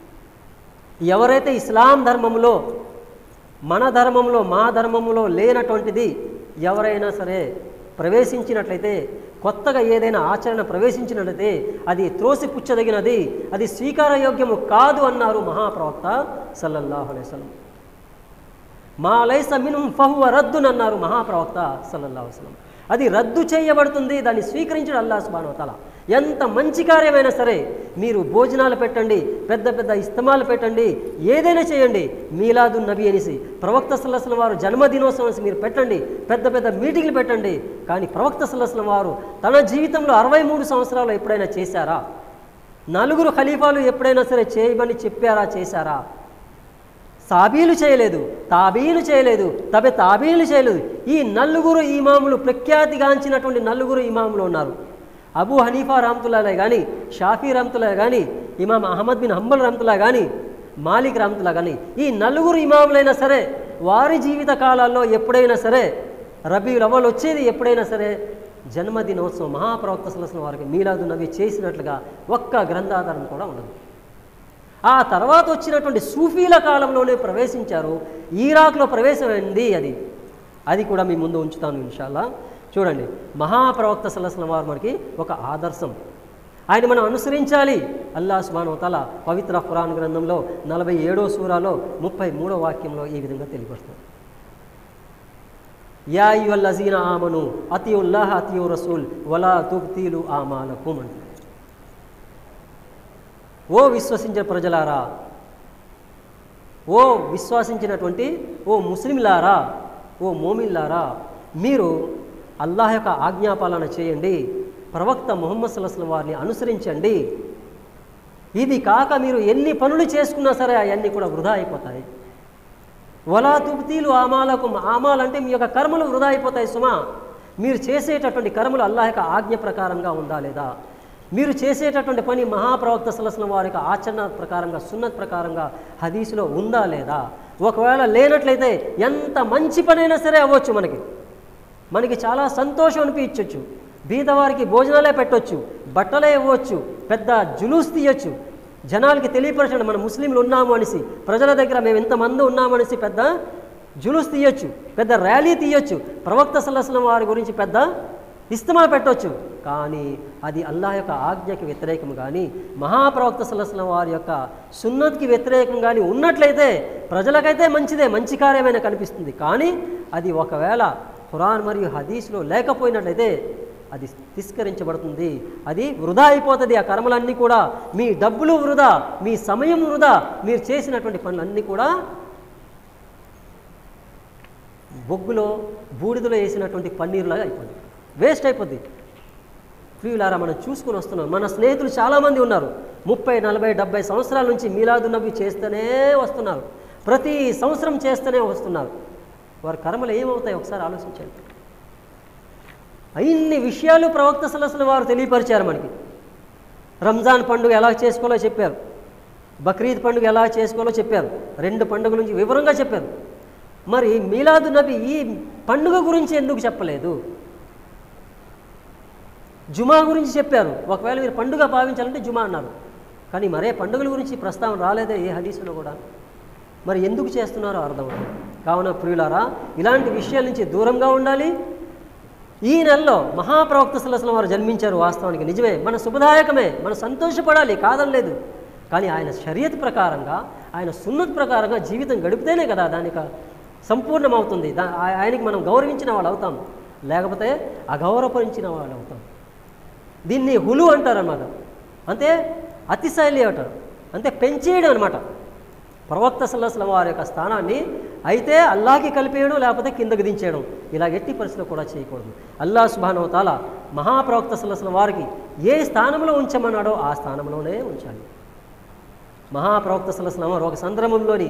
ఎవరైతే ఇస్లాం ధర్మంలో మన ధర్మంలో మా ధర్మంలో లేనటువంటిది ఎవరైనా సరే ప్రవేశించినట్లయితే కొత్తగా ఏదైనా ఆచరణ ప్రవేశించినట్లయితే అది త్రోసిపుచ్చదగినది అది స్వీకారయోగ్యము కాదు అన్నారు మహాప్రవక్త సల్లల్లాహు అలైహి వసల్లం మా లైస మినుం ఫహువ రద్దున్ అన్నారు మహాప్రవక్త సల్లల్లాహు అలైహి వసల్లం అది రద్దు చేయబడుతుంది దాన్ని స్వీకరించడం అల్లా సుబానవతల ఎంత మంచి కార్యమైనా సరే మీరు భోజనాలు పెట్టండి పెద్ద పెద్ద ఇస్తమాలు పెట్టండి ఏదైనా చేయండి మీలాదు నబీ అనేసి ప్రవక్త సల్లస్లం వారు జన్మదినోత్సవం అనేసి మీరు పెట్టండి పెద్ద పెద్ద మీటింగ్లు పెట్టండి కానీ ప్రవక్త సల్లస్లం వారు తన జీవితంలో అరవై మూడు సంవత్సరాలు ఎప్పుడైనా చేశారా నలుగురు ఖలీఫాలు ఎప్పుడైనా సరే చేయమని చెప్పారా చేశారా సాబీలు చేయలేదు తాబీలు చేయలేదు తబె తాబీలు చేయలేదు ఈ నలుగురు ఇమాములు ప్రఖ్యాతిగాంచినటువంటి నలుగురు ఇమాములు ఉన్నారు అబూ హనీఫా రామ్తుల్లా కానీ షాఫీ రామ్తుల్లా కానీ ఇమాం అహ్మద్ బిన్ హంబల్ రామ్తుల్లా కానీ మాలిక్ రామ్తుల్లా కానీ ఈ నలుగురు ఇమాములైనా సరే వారి జీవిత కాలాల్లో ఎప్పుడైనా సరే రబీ రవల్ వచ్చేది ఎప్పుడైనా సరే జన్మదినోత్సవం మహాప్రవక్త సలసిన వారికి మీలాదు నవి చేసినట్లుగా ఒక్క గ్రంథాధారం కూడా ఉండదు ఆ తర్వాత వచ్చినటువంటి సూఫీల కాలంలోనే ప్రవేశించారు ఈరాక్లో ప్రవేశమైంది అది అది కూడా మీ ముందు ఉంచుతాను ఇన్షాల్లా చూడండి మహాప్రవక్త సలసల వారు మనకి ఒక ఆదర్శం ఆయన మనం అనుసరించాలి అల్లా సుబానవతల పవిత్ర ఖురాన్ గ్రంథంలో నలభై ఏడో సూరాలో ముప్పై మూడో వాక్యంలో ఈ విధంగా తెలియపరుస్తుంది యా అజీన ఆమను అతియుల్లాహ అతియు రసూల్ వలా తుబ్తీలు ఆమాలకుం అంటారు ఓ విశ్వసించే ప్రజలారా ఓ విశ్వాసించినటువంటి ఓ ముస్లింలారా ఓ మోమిన్లారా మీరు అల్లాహ్ యొక్క ఆజ్ఞాపాలన చేయండి ప్రవక్త ముహమ్మద్ సల్లాహం వారిని అనుసరించండి ఇది కాక మీరు ఎన్ని పనులు చేసుకున్నా సరే అవన్నీ కూడా వృధా అయిపోతాయి వలా తుబ్తీలు ఆమాలకు ఆమాలంటే మీ యొక్క కర్మలు వృధా అయిపోతాయి సుమా మీరు చేసేటటువంటి కర్మలు అల్లాహ్ యొక్క ఆజ్ఞ ప్రకారంగా ఉందా లేదా మీరు చేసేటటువంటి పని మహాప్రవక్త సలసలం వారి యొక్క ఆచరణ ప్రకారంగా సున్నత్ ప్రకారంగా హదీసులో ఉందా లేదా ఒకవేళ లేనట్లయితే ఎంత మంచి పనైనా సరే అవ్వచ్చు మనకి మనకి చాలా సంతోషం అనిపించవచ్చు బీదవారికి భోజనాలే పెట్టొచ్చు బట్టలే ఇవ్వచ్చు పెద్ద జులూస్ తీయొచ్చు జనాలకి తెలియపరచండి మన ముస్లింలు ఉన్నాము అనేసి ప్రజల దగ్గర మేము ఇంతమంది ఉన్నాము అనేసి పెద్ద జులూస్ తీయొచ్చు పెద్ద ర్యాలీ తీయొచ్చు ప్రవక్త సల్లస్లం వారి గురించి పెద్ద ఇస్తమా పెట్టొచ్చు కానీ అది అల్లాహ్ యొక్క ఆజ్ఞకి వ్యతిరేకం కానీ మహాప్రవక్త సల్లస్లం వారి యొక్క సున్నత్కి వ్యతిరేకం కానీ ఉన్నట్లయితే ప్రజలకైతే మంచిదే మంచి కార్యమైన కనిపిస్తుంది కానీ అది ఒకవేళ ఖురాన్ మరియు హదీస్లో లేకపోయినట్లయితే అది తిస్కరించబడుతుంది అది వృధా అయిపోతుంది ఆ కర్మలన్నీ కూడా మీ డబ్బులు వృధా మీ సమయం వృధా మీరు చేసినటువంటి పనులన్నీ కూడా బొగ్గులో బూడిదలో వేసినటువంటి పన్నీరులాగా అయిపోద్ది వేస్ట్ అయిపోద్ది ప్రియులారా మనం చూసుకుని వస్తున్నాం మన స్నేహితులు చాలామంది ఉన్నారు ముప్పై నలభై డెబ్బై సంవత్సరాల నుంచి మీలాదు నబి చేస్తూనే వస్తున్నారు ప్రతి సంవత్సరం చేస్తూనే వస్తున్నారు వారి కర్మలు ఏమవుతాయి ఒకసారి ఆలోచించండి ఇన్ని విషయాలు ప్రవక్త సలసల వారు తెలియపరిచారు మనకి రంజాన్ పండుగ ఎలా చేసుకోవాలో చెప్పారు బక్రీద్ పండుగ ఎలా చేసుకోవాలో చెప్పారు రెండు పండుగల నుంచి వివరంగా చెప్పారు మరి మీలాదు నబి ఈ పండుగ గురించి ఎందుకు చెప్పలేదు జుమా గురించి చెప్పారు ఒకవేళ మీరు పండుగ భావించాలంటే జుమా అన్నారు కానీ మరే పండుగల గురించి ప్రస్తావన రాలేదే ఏ హదీసులో కూడా మరి ఎందుకు చేస్తున్నారో అర్థం అవుతుంది కావున ప్రియులారా ఇలాంటి విషయాల నుంచి దూరంగా ఉండాలి ఈ నెలలో మహాప్రవక్త సలసలం వారు జన్మించారు వాస్తవానికి నిజమే మన శుభదాయకమే మనం సంతోషపడాలి కాదనలేదు కానీ ఆయన షరియత్ ప్రకారంగా ఆయన సున్నత్ ప్రకారంగా జీవితం గడిపితేనే కదా దానికి సంపూర్ణమవుతుంది దా ఆ- ఆయనకి మనం గౌరవించిన వాళ్ళు అవుతాం లేకపోతే అగౌరవపరించిన వాళ్ళు అవుతాం దీన్ని హులు అంటారనమాట అంటే అతిశైలి అంటారు అంటే పెంచేయడం అనమాట ప్రవక్త సల్లస్లం వారి యొక్క స్థానాన్ని అయితే అల్లాకి కలిపేయడం లేకపోతే కిందకి దించేయడం ఇలా ఎట్టి పరిస్థితుల్లో కూడా చేయకూడదు అల్లా సుబానవ తాల మహాప్రవక్త సల్లస్లం వారికి ఏ స్థానంలో ఉంచమన్నాడో ఆ స్థానంలోనే ఉంచాలి మహాప్రవక్త సల్లస్లం వారు ఒక సందర్భంలోని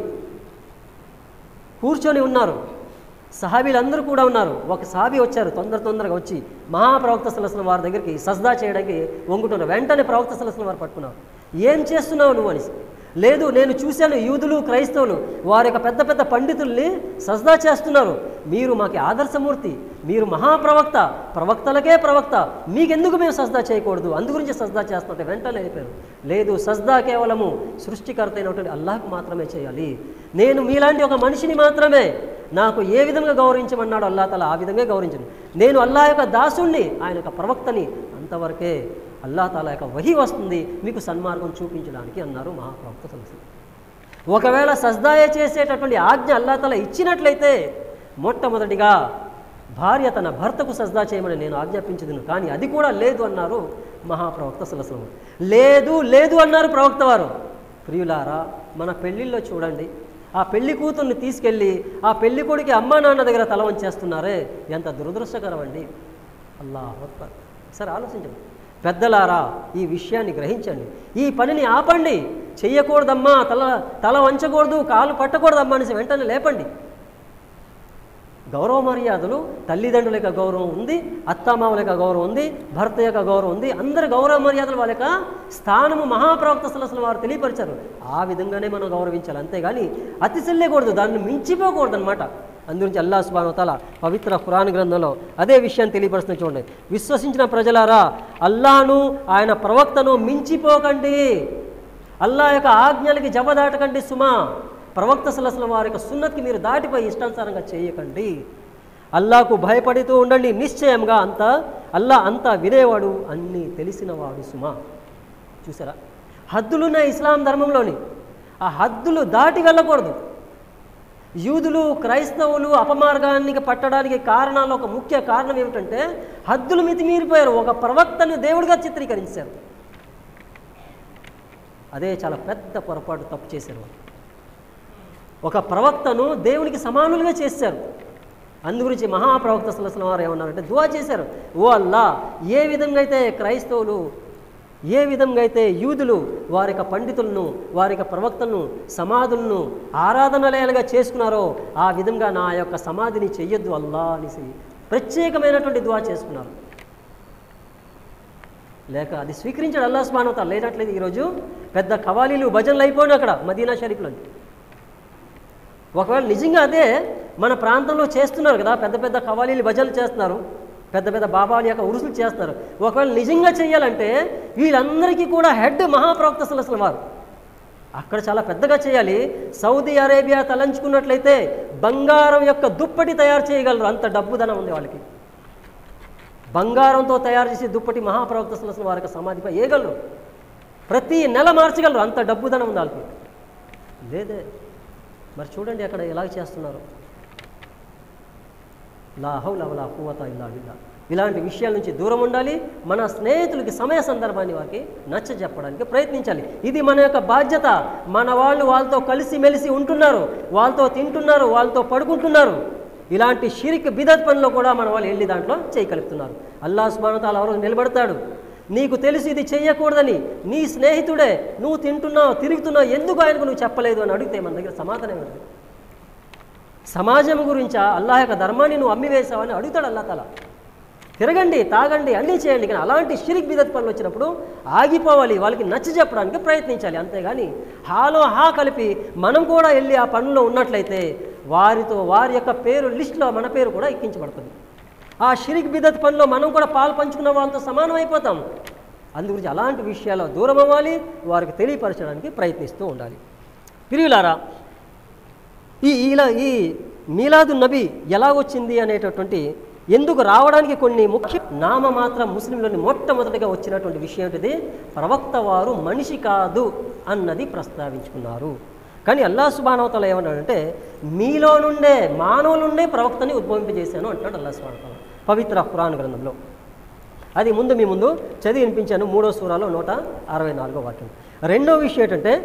కూర్చొని ఉన్నారు సహాబీలందరూ కూడా ఉన్నారు ఒక సహాబీ వచ్చారు తొందర తొందరగా వచ్చి మహాప్రవక్త సలసన వారి దగ్గరికి సజ్దా చేయడానికి వంగుతున్నారు వెంటనే ప్రవక్త సలసన వారు పట్టుకున్నారు ఏం చేస్తున్నావు నువ్వు అనేసి లేదు నేను చూశాను యూదులు క్రైస్తవులు వారి యొక్క పెద్ద పెద్ద పండితుల్ని సజ్దా చేస్తున్నారు మీరు మాకి ఆదర్శమూర్తి మీరు మహాప్రవక్త ప్రవక్తలకే ప్రవక్త మీకెందుకు మేము సజ్దా చేయకూడదు అందుగురించి సజ్దా చేస్తుంటే వెంటనే అయిపోయారు లేదు సజ్దా కేవలము సృష్టికర్త అయినటువంటి అల్లాహ్కు మాత్రమే చేయాలి నేను మీలాంటి ఒక మనిషిని మాత్రమే నాకు ఏ విధంగా గౌరవించమన్నాడు అల్లా తల ఆ విధంగా గౌరవించను నేను అల్లా యొక్క దాసుణ్ణి ఆయన యొక్క ప్రవక్తని అంతవరకే అల్లా తాలా యొక్క వహి వస్తుంది మీకు సన్మార్గం చూపించడానికి అన్నారు మహాప్రవక్త సలసలు ఒకవేళ సజ్దాయ చేసేటటువంటి ఆజ్ఞ అల్లా తల ఇచ్చినట్లయితే మొట్టమొదటిగా భార్య తన భర్తకు సజ్దా చేయమని నేను ఆజ్ఞాపించదును కానీ అది కూడా లేదు అన్నారు మహాప్రవక్త సలసలు లేదు లేదు అన్నారు ప్రవక్త వారు ప్రియులారా మన పెళ్ళిళ్ళలో చూడండి ఆ పెళ్లి కూతుర్ని తీసుకెళ్ళి ఆ పెళ్లి కొడుకి అమ్మా నాన్న దగ్గర తల వంచేస్తున్నారే ఎంత దురదృష్టకరం అండి అల్లా అక్బర్ సరే ఆలోచించండి పెద్దలారా ఈ విషయాన్ని గ్రహించండి ఈ పనిని ఆపండి చెయ్యకూడదమ్మా తల తల వంచకూడదు కాలు పట్టకూడదమ్మా అనేసి వెంటనే లేపండి గౌరవ మర్యాదలు తల్లిదండ్రుల యొక్క గౌరవం ఉంది అత్తామామల యొక్క గౌరవం ఉంది భర్త యొక్క గౌరవం ఉంది అందరి గౌరవ మర్యాదలు వాళ్ళ యొక్క స్థానము మహాప్రవక్త సలసల వారు తెలియపరిచారు ఆ విధంగానే మనం గౌరవించాలి అంతేగాని అతి చెల్లేకూడదు దాన్ని మించిపోకూడదు అనమాట అందుగురించి అల్లా సుబానతల పవిత్ర ఖురాన్ గ్రంథంలో అదే విషయాన్ని తెలియపరుస్తున్న చూడండి విశ్వసించిన ప్రజలారా అల్లాను ఆయన ప్రవక్తను మించిపోకండి అల్లా యొక్క ఆజ్ఞలకి జబదాటకండి సుమా ప్రవక్త సలసల వారి యొక్క సున్నతికి మీరు దాటిపోయి ఇష్టానుసారంగా చేయకండి అల్లాకు భయపడుతూ ఉండండి నిశ్చయంగా అంత అల్లా అంతా వినేవాడు అన్నీ తెలిసినవాడు సుమా చూసారా హద్దులున్న ఇస్లాం ధర్మంలోని ఆ హద్దులు దాటి వెళ్ళకూడదు యూదులు క్రైస్తవులు అపమార్గానికి పట్టడానికి కారణాలు ఒక ముఖ్య కారణం ఏమిటంటే హద్దులు మితిమీరిపోయారు ఒక ప్రవక్తను దేవుడిగా చిత్రీకరించారు అదే చాలా పెద్ద పొరపాటు తప్పు చేశారు వాళ్ళు ఒక ప్రవక్తను దేవునికి సమానులుగా చేశారు అందుగురించి మహాప్రవక్త సలసల వారు ఏమన్నారంటే దువా చేశారు ఓ అల్లా ఏ విధంగా అయితే క్రైస్తవులు ఏ విధంగా అయితే యూదులు వారి యొక్క పండితులను వారి యొక్క ప్రవక్తలను సమాధులను ఆరాధనాలయాలుగా చేసుకున్నారో ఆ విధంగా నా యొక్క సమాధిని చెయ్యొద్దు అల్లా అనేసి ప్రత్యేకమైనటువంటి దువా చేసుకున్నారు లేక అది స్వీకరించాడు అల్లా స్మానత లేనట్లేదు ఈరోజు పెద్ద కవాలీలు భజనలు అయిపోయినా అక్కడ మదీనా షరీఫ్లో ఒకవేళ నిజంగా అదే మన ప్రాంతంలో చేస్తున్నారు కదా పెద్ద పెద్ద కవాలీలు భజనలు చేస్తున్నారు పెద్ద పెద్ద బాబాల యొక్క ఉరుసులు చేస్తారు ఒకవేళ నిజంగా చేయాలంటే వీళ్ళందరికీ కూడా హెడ్ మహాప్రవక్త సలసల వారు అక్కడ చాలా పెద్దగా చేయాలి సౌదీ అరేబియా తలంచుకున్నట్లయితే బంగారం యొక్క దుప్పటి తయారు చేయగలరు అంత డబ్బుదనం ఉంది వాళ్ళకి బంగారంతో తయారు చేసే దుప్పటి మహాప్రవక్త సలసల వారికి సమాధిపై వేయగలరు ప్రతి నెల మార్చగలరు అంత డబ్బుదనం ఉంది వాళ్ళకి లేదే మరి చూడండి అక్కడ ఎలా చేస్తున్నారు లా హౌల వలా కువత ఇల్లా బిల్లా ఇలాంటి విషయాల నుంచి దూరం ఉండాలి మన స్నేహితులకి సమయ సందర్భాన్ని వారికి నచ్చ చెప్పడానికి ప్రయత్నించాలి ఇది మన యొక్క బాధ్యత మన వాళ్ళు వాళ్ళతో కలిసి మెలిసి ఉంటున్నారు వాళ్ళతో తింటున్నారు వాళ్ళతో పడుకుంటున్నారు ఇలాంటి షిరిక్ బిదత్ పనిలో కూడా మన వాళ్ళు వెళ్ళి దాంట్లో చేయగలుగుతున్నారు అల్లా స్మానతాలు ఎవరు నిలబడతాడు నీకు తెలుసు ఇది చెయ్యకూడదని నీ స్నేహితుడే నువ్వు తింటున్నావు తిరుగుతున్నావు ఎందుకు ఆయనకు నువ్వు చెప్పలేదు అని అడిగితే మన దగ్గర సమాధానం ఏంటి సమాజం గురించా అల్లాహ్ యొక్క ధర్మాన్ని నువ్వు అమ్మివేశావని అడుగుతాడు అల్లా తల తిరగండి తాగండి అన్నీ చేయండి కానీ అలాంటి షిరిక్ బిదత్ పనులు వచ్చినప్పుడు ఆగిపోవాలి వాళ్ళకి నచ్చ చెప్పడానికి ప్రయత్నించాలి అంతేగాని హాలో హా కలిపి మనం కూడా వెళ్ళి ఆ పనుల్లో ఉన్నట్లయితే వారితో వారి యొక్క పేరు లిస్టులో మన పేరు కూడా ఎక్కించబడుతుంది ఆ షిరిక్ బిదత్ పనిలో మనం కూడా పాలు పంచుకున్న వాళ్ళతో సమానం అయిపోతాం అందుగురించి అలాంటి విషయాల్లో దూరం అవ్వాలి వారికి తెలియపరచడానికి ప్రయత్నిస్తూ ఉండాలి పిరియులారా ఈ ఇలా ఈ మీలాదు నబీ ఎలా వచ్చింది అనేటటువంటి ఎందుకు రావడానికి కొన్ని ముఖ్య నామమాత్రం ముస్లింలోని మొట్టమొదటిగా వచ్చినటువంటి విషయం ఏంటిది ప్రవక్త వారు మనిషి కాదు అన్నది ప్రస్తావించుకున్నారు కానీ అల్లా సుబానవతల ఏమన్నాడంటే మీలో నుండే మానవుల నుండే ప్రవక్తని ఉద్భవింపజేశాను అంటున్నాడు అల్లా సుబానవతల పవిత్ర ఖురాన్ గ్రంథంలో అది ముందు మీ ముందు చదివి వినిపించాను మూడో సూరాలో నూట అరవై నాలుగో వాక్యం రెండో విషయం ఏంటంటే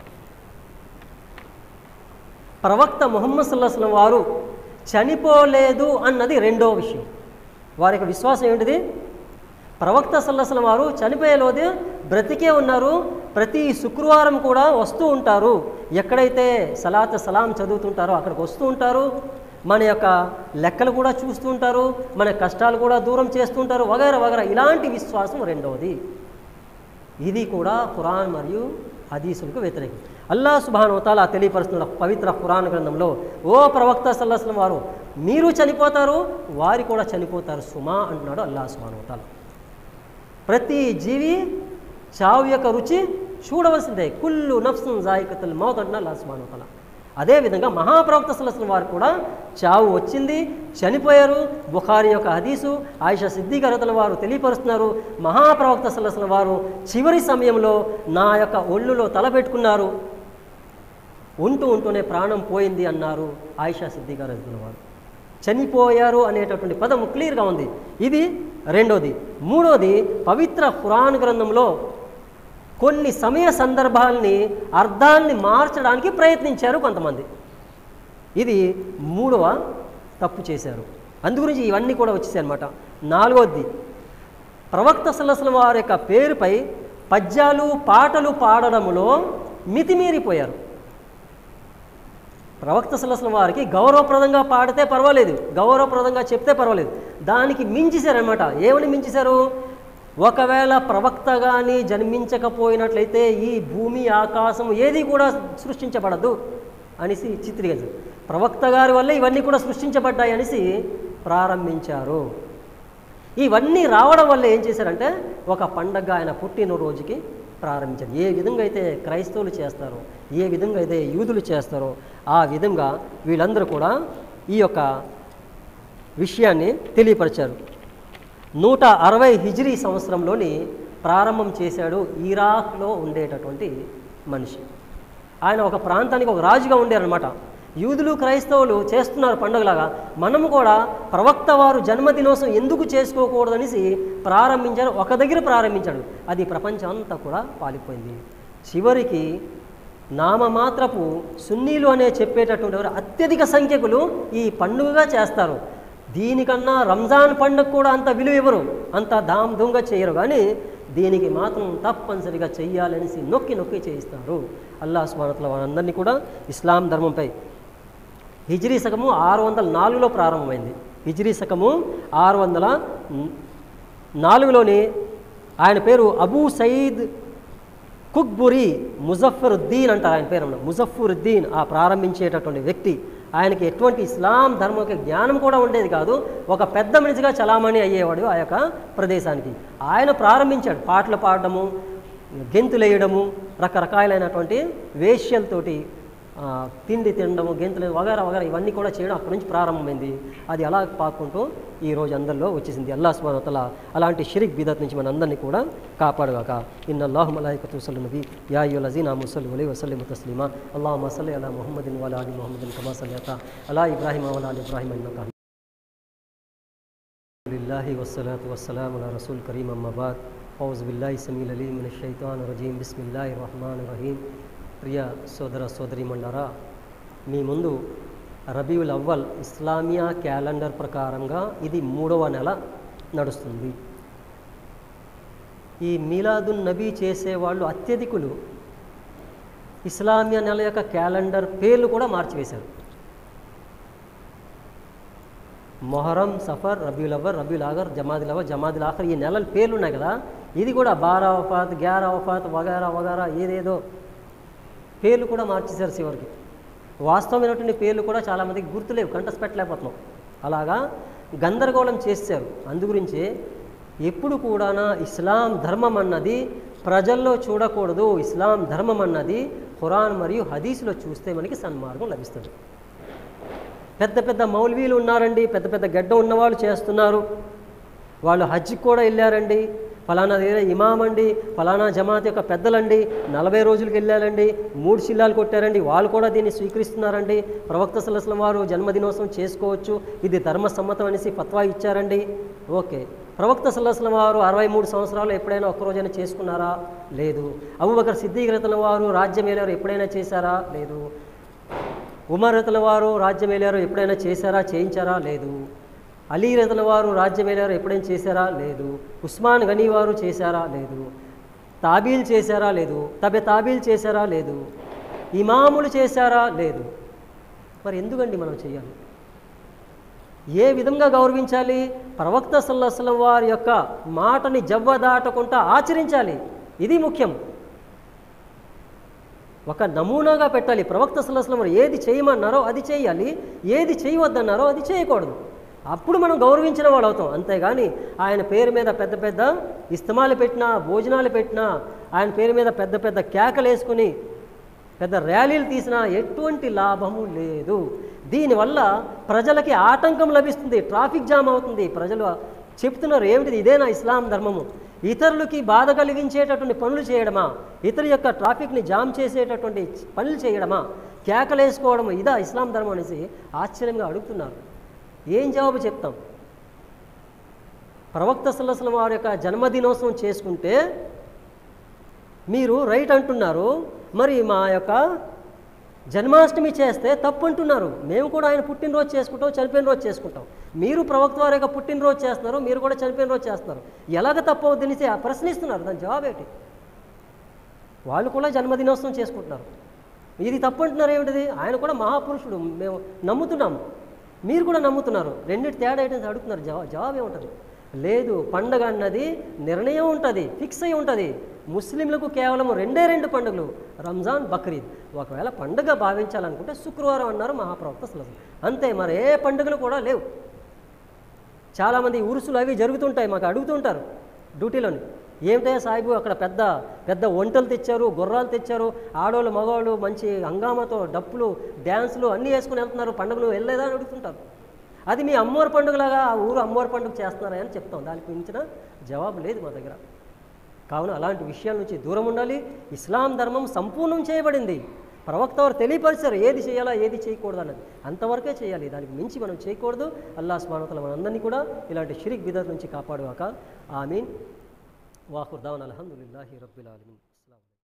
ప్రవక్త ముహమ్మద్ సల్లాహం వారు చనిపోలేదు అన్నది రెండో విషయం వారి యొక్క విశ్వాసం ఏంటిది ప్రవక్త సల్లసలం వారు చనిపోయేలోదే బ్రతికే ఉన్నారు ప్రతి శుక్రవారం కూడా వస్తూ ఉంటారు ఎక్కడైతే సలాత సలాం చదువుతుంటారో అక్కడికి వస్తూ ఉంటారు మన యొక్క లెక్కలు కూడా చూస్తూ ఉంటారు మన కష్టాలు కూడా దూరం చేస్తుంటారు వగైరా వగైరా ఇలాంటి విశ్వాసం రెండవది ఇది కూడా ఖురాన్ మరియు హదీసులకు వ్యతిరేకం అల్లా సుబానుతాల తెలియపరుస్తున్న పవిత్ర ఖురాన్ గ్రంథంలో ఓ ప్రవక్త సల్లాహం వారు మీరు చనిపోతారు వారి కూడా చనిపోతారు సుమా అంటున్నాడు అల్లా సుబానుతాల ప్రతి జీవి చావు యొక్క రుచి చూడవలసిందే కుల్లు నఫ్సం జాయికతుల్ మౌత్ అంటున్నా అల్లా సుబానుతాల అదేవిధంగా మహాప్రవక్త సలసం వారు కూడా చావు వచ్చింది చనిపోయారు బుఖారి యొక్క హదీసు ఆయిషా సిద్ధికరతల వారు తెలియపరుస్తున్నారు మహాప్రవక్త సలసం వారు చివరి సమయంలో నా యొక్క ఒళ్ళులో తలపెట్టుకున్నారు ఉంటూ ఉంటూనే ప్రాణం పోయింది అన్నారు ఆయిషా సిద్ధికరతల వారు చనిపోయారు అనేటటువంటి పదం క్లియర్గా ఉంది ఇది రెండోది మూడోది పవిత్ర ఖురాన్ గ్రంథంలో కొన్ని సమయ సందర్భాల్ని అర్థాన్ని మార్చడానికి ప్రయత్నించారు కొంతమంది ఇది మూడవ తప్పు చేశారు అందుగురించి ఇవన్నీ కూడా వచ్చేసాయి అనమాట నాలుగవది ప్రవక్త సల్లసల వారి యొక్క పేరుపై పద్యాలు పాటలు పాడడంలో మితిమీరిపోయారు ప్రవక్త సల్లసల వారికి గౌరవప్రదంగా పాడితే పర్వాలేదు గౌరవప్రదంగా చెప్తే పర్వాలేదు దానికి మించేశారనమాట ఏమని మించేశారు ఒకవేళ ప్రవక్త కానీ జన్మించకపోయినట్లయితే ఈ భూమి ఆకాశం ఏది కూడా సృష్టించబడదు అనేసి చిత్రీకరించారు ప్రవక్త గారి వల్లే ఇవన్నీ కూడా సృష్టించబడ్డాయి అనేసి ప్రారంభించారు ఇవన్నీ రావడం వల్ల ఏం చేశారంటే ఒక పండగ ఆయన పుట్టినరోజుకి ప్రారంభించారు ఏ విధంగా అయితే క్రైస్తవులు చేస్తారో ఏ విధంగా అయితే యూదులు చేస్తారో ఆ విధంగా వీళ్ళందరూ కూడా ఈ యొక్క విషయాన్ని తెలియపరిచారు నూట అరవై హిజ్రీ సంవత్సరంలోని ప్రారంభం చేశాడు ఇరాక్లో ఉండేటటువంటి మనిషి ఆయన ఒక ప్రాంతానికి ఒక రాజుగా ఉండేరనమాట యూదులు క్రైస్తవులు చేస్తున్నారు పండుగలాగా మనము కూడా ప్రవక్త వారు జన్మదినోత్సవం ఎందుకు చేసుకోకూడదనేసి ప్రారంభించారు ఒక దగ్గర ప్రారంభించాడు అది ప్రపంచం అంతా కూడా పాలిపోయింది చివరికి నామమాత్రపు సున్నీలు అనే చెప్పేటటువంటి వారు అత్యధిక సంఖ్యకులు ఈ పండుగగా చేస్తారు దీనికన్నా రంజాన్ పండుగ కూడా అంత విలువ ఇవ్వరు అంత ధామ్ ధూమ్గా చేయరు కానీ దీనికి మాత్రం తప్పనిసరిగా చెయ్యాలనేసి నొక్కి నొక్కి చేయిస్తారు అల్లా స్మారతల వారందరినీ కూడా ఇస్లాం ధర్మంపై హిజ్రీ శకము ఆరు వందల నాలుగులో ప్రారంభమైంది హిజ్రీ శకము ఆరు వందల నాలుగులోని ఆయన పేరు అబూ సయీద్ కుక్బురి ముజఫరుద్దీన్ అంటారు ఆయన పేరు ముజఫరుద్దీన్ ఆ ప్రారంభించేటటువంటి వ్యక్తి ఆయనకి ఎటువంటి ఇస్లాం ధర్మం యొక్క జ్ఞానం కూడా ఉండేది కాదు ఒక పెద్ద మనిషిగా చలామణి అయ్యేవాడు ఆ యొక్క ప్రదేశానికి ఆయన ప్రారంభించాడు పాటలు పాడడము గెంతులేయడము రకరకాలైనటువంటి వేష్యలతోటి ఆ, తిండి తినడము గెంతులు వగేరా వగేరా ఇవన్నీ కూడా చేయడం అక్కడి నుంచి ప్రారంభమైంది అది అలా పాకుంటూ ఈ రోజు అందరిలో వచ్చేసింది అల్లా సుబానతల అలాంటి షిరిక్ బిదత్ నుంచి మన అందరినీ కూడా కాపాడుగాక ఇన్న అల్లాహు మలాయికతు నబీ యా అయ్యుల్ అజీనా ముసల్ వలీ వసల్లిం తస్లీమా అల్లాహ్ మసల్లి అలా మొహమ్మదిన్ వలా అలీ మొహమ్మదిన్ కమా సల్లత అలా ఇబ్రాహిం వలా అలీ ఇబ్రాహిం అన్నక لله والصلاة والسلام على رسول كريم أما بعد أعوذ بالله السميع العليم من الشيطان الرجيم بسم الله الرحمن الرحيم ప్రియ సోదర సోదరీమణారా మీ ముందు రబీవుల్ అవ్వల్ ఇస్లామియా క్యాలెండర్ ప్రకారంగా ఇది మూడవ నెల నడుస్తుంది ఈ మీలాదున్ నబీ చేసేవాళ్ళు అత్యధికులు ఇస్లామియా నెల యొక్క క్యాలెండర్ పేర్లు కూడా మార్చివేశారు మొహరం సఫర్ రబీల్ అవర్ రబీల్ ఆగర్ జమాదిల్ అవర్ జమాదిల్ ఆఖర్ ఈ నెలల పేర్లు ఉన్నాయి కదా ఇది కూడా బారా వఫాత్ గ్యారా వఫాత్ వగారా వగారా ఏదేదో పేర్లు కూడా మార్చేశారు చివరికి వాస్తవమైనటువంటి పేర్లు కూడా చాలామందికి గుర్తులేవు కంటస్ పెట్టలేకపోతున్నాం అలాగా గందరగోళం చేశారు అందుగురించే ఎప్పుడు కూడా ఇస్లాం ధర్మం అన్నది ప్రజల్లో చూడకూడదు ఇస్లాం ధర్మం అన్నది ఖురాన్ మరియు హదీసులో చూస్తే మనకి సన్మార్గం లభిస్తుంది పెద్ద పెద్ద మౌల్వీలు ఉన్నారండి పెద్ద పెద్ద గడ్డ ఉన్నవాళ్ళు చేస్తున్నారు వాళ్ళు హజ్కి కూడా వెళ్ళారండి ఫలానా దగ్గర ఇమాం అండి ఫలానా జమాత్ యొక్క పెద్దలండి నలభై రోజులకి వెళ్ళారండి మూడు శిల్లాలు కొట్టారండి వాళ్ళు కూడా దీన్ని స్వీకరిస్తున్నారండి ప్రవక్త సలస్లం వారు జన్మదినోత్సవం చేసుకోవచ్చు ఇది ధర్మ సమ్మతం అనేసి ఫత్వా ఇచ్చారండి ఓకే ప్రవక్త సల్లస్లం వారు అరవై మూడు సంవత్సరాలు ఎప్పుడైనా ఒక్కరోజైనా చేసుకున్నారా లేదు అబూబకర్ సిద్దీకరతల వారు రాజ్యం ఏలారు ఎప్పుడైనా చేశారా లేదు ఉమర్ రతుల వారు రాజ్యం వెళ్ళారు ఎప్పుడైనా చేశారా చేయించారా లేదు అలీ రతుల వారు రాజ్యం వెళ్ళారు ఎప్పుడైనా చేశారా లేదు ఉస్మాన్ గనీ వారు చేశారా లేదు తాబీల్ చేశారా లేదు తబె తాబీల్ చేశారా లేదు ఇమాములు చేశారా లేదు మరి ఎందుకండి మనం చేయాలి ఏ విధంగా గౌరవించాలి ప్రవక్త సల్లస్లం వారి యొక్క మాటని జవ్వ దాటకుండా ఆచరించాలి ఇది ముఖ్యం ఒక నమూనాగా పెట్టాలి ప్రవక్త సల్లస్లం వారు ఏది చేయమన్నారో అది చేయాలి ఏది చేయవద్దన్నారో అది చేయకూడదు అప్పుడు మనం గౌరవించిన వాళ్ళు అవుతాం అంతేగాని ఆయన పేరు మీద పెద్ద పెద్ద ఇస్తమాలు పెట్టినా భోజనాలు పెట్టినా ఆయన పేరు మీద పెద్ద పెద్ద కేకలు వేసుకుని పెద్ద ర్యాలీలు తీసినా ఎటువంటి లాభము లేదు దీనివల్ల ప్రజలకి ఆటంకం లభిస్తుంది ట్రాఫిక్ జామ్ అవుతుంది ప్రజలు చెప్తున్నారు ఏమిటిది ఇదేనా ఇస్లాం ధర్మము ఇతరులకి బాధ కలిగించేటటువంటి పనులు చేయడమా ఇతరుల యొక్క ట్రాఫిక్ని జామ్ చేసేటటువంటి పనులు చేయడమా కేకలేసుకోవడమా ఇదా ఇస్లాం ధర్మం అనేసి ఆశ్చర్యంగా అడుగుతున్నారు ఏం జవాబు చెప్తాం ప్రవక్త సల్లస్లం వారి యొక్క జన్మదినోత్సవం చేసుకుంటే మీరు రైట్ అంటున్నారు మరి మా యొక్క జన్మాష్టమి చేస్తే తప్పు అంటున్నారు మేము కూడా ఆయన పుట్టినరోజు చేసుకుంటాం చనిపోయిన రోజు చేసుకుంటాం మీరు ప్రవక్త వారి యొక్క పుట్టినరోజు చేస్తున్నారు మీరు కూడా చనిపోయిన రోజు చేస్తున్నారు ఎలాగ తప్పు అవుతుంది ప్రశ్నిస్తున్నారు దాని జవాబేంటి వాళ్ళు కూడా జన్మదినోత్సవం చేసుకుంటున్నారు ఇది తప్పు అంటున్నారు ఏమిటిది ఆయన కూడా మహాపురుషుడు మేము నమ్ముతున్నాము మీరు కూడా నమ్ముతున్నారు రెండింటి తేడా ఏంటంటే అడుగుతున్నారు జవా జవాబు ఏముంటుంది లేదు పండగ అన్నది నిర్ణయం ఉంటుంది ఫిక్స్ అయి ఉంటుంది ముస్లింలకు కేవలం రెండే రెండు పండుగలు రంజాన్ బక్రీద్ ఒకవేళ పండుగ భావించాలనుకుంటే శుక్రవారం అన్నారు మహాప్రవక్త సులభం అంతే మరి ఏ పండుగలు కూడా లేవు చాలామంది ఉరుసులు అవి జరుగుతుంటాయి మాకు అడుగుతుంటారు డ్యూటీలోని ఏమిటయ్యా సాహిబు అక్కడ పెద్ద పెద్ద వంటలు తెచ్చారు గుర్రాలు తెచ్చారు ఆడవాళ్ళు మగవాళ్ళు మంచి హంగామాతో డప్పులు డ్యాన్సులు అన్నీ వేసుకుని వెళ్తున్నారు పండుగలు వెళ్ళలేదా అని అడుగుతుంటారు అది మీ అమ్మవారి పండుగలాగా ఆ ఊరు అమ్మవారి పండుగ చేస్తున్నారా అని చెప్తాం దానికి మించిన జవాబు లేదు మా దగ్గర కావున అలాంటి విషయాల నుంచి దూరం ఉండాలి ఇస్లాం ధర్మం సంపూర్ణం చేయబడింది ప్రవక్త వారు తెలియపరిచారు ఏది చేయాలా ఏది చేయకూడదు అన్నది అంతవరకే చేయాలి దానికి మించి మనం చేయకూడదు అల్లా స్మానతల మనందరినీ కూడా ఇలాంటి షిరిక్ బిదర్ నుంచి కాపాడుగాక ఆమీన్ వాహుర్దావన్ అల్హమ్దుల్లాహి రబ్బిల్ ఆలమీన్